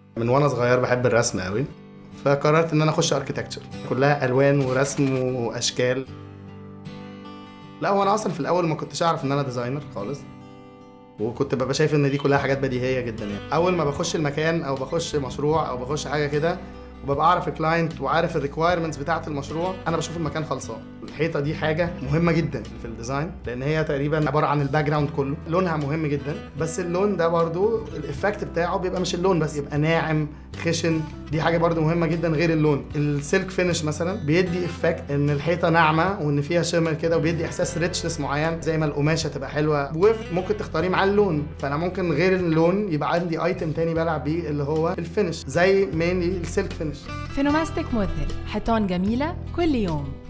من وانا صغير بحب الرسم قوي فقررت ان انا اخش اركيتكتشر كلها الوان ورسم واشكال لا هو انا اصلا في الاول ما كنتش اعرف ان انا ديزاينر خالص وكنت ببقى شايف ان دي كلها حاجات بديهيه جدا يعني اول ما بخش المكان او بخش مشروع او بخش حاجه كده وببقى اعرف الكلاينت وعارف الريكوايرمنتس بتاعه المشروع انا بشوف المكان خلصان الحيطه دي حاجه مهمه جدا في الديزاين لان هي تقريبا عباره عن الباك جراوند كله لونها مهم جدا بس اللون ده برضو الايفكت بتاعه بيبقى مش اللون بس يبقى ناعم خشن دي حاجه برضو مهمه جدا غير اللون السيلك فينش مثلا بيدي افكت ان الحيطه ناعمه وان فيها شمر كده وبيدي احساس ريتشنس معين زي ما القماشه تبقى حلوه وممكن تختاريه مع اللون فانا ممكن غير اللون يبقى عندي ايتم تاني بلعب بيه اللي هو الفينش زي مينلي السيلك فينش فينوماستيك مذهل حيطان جميلة كل يوم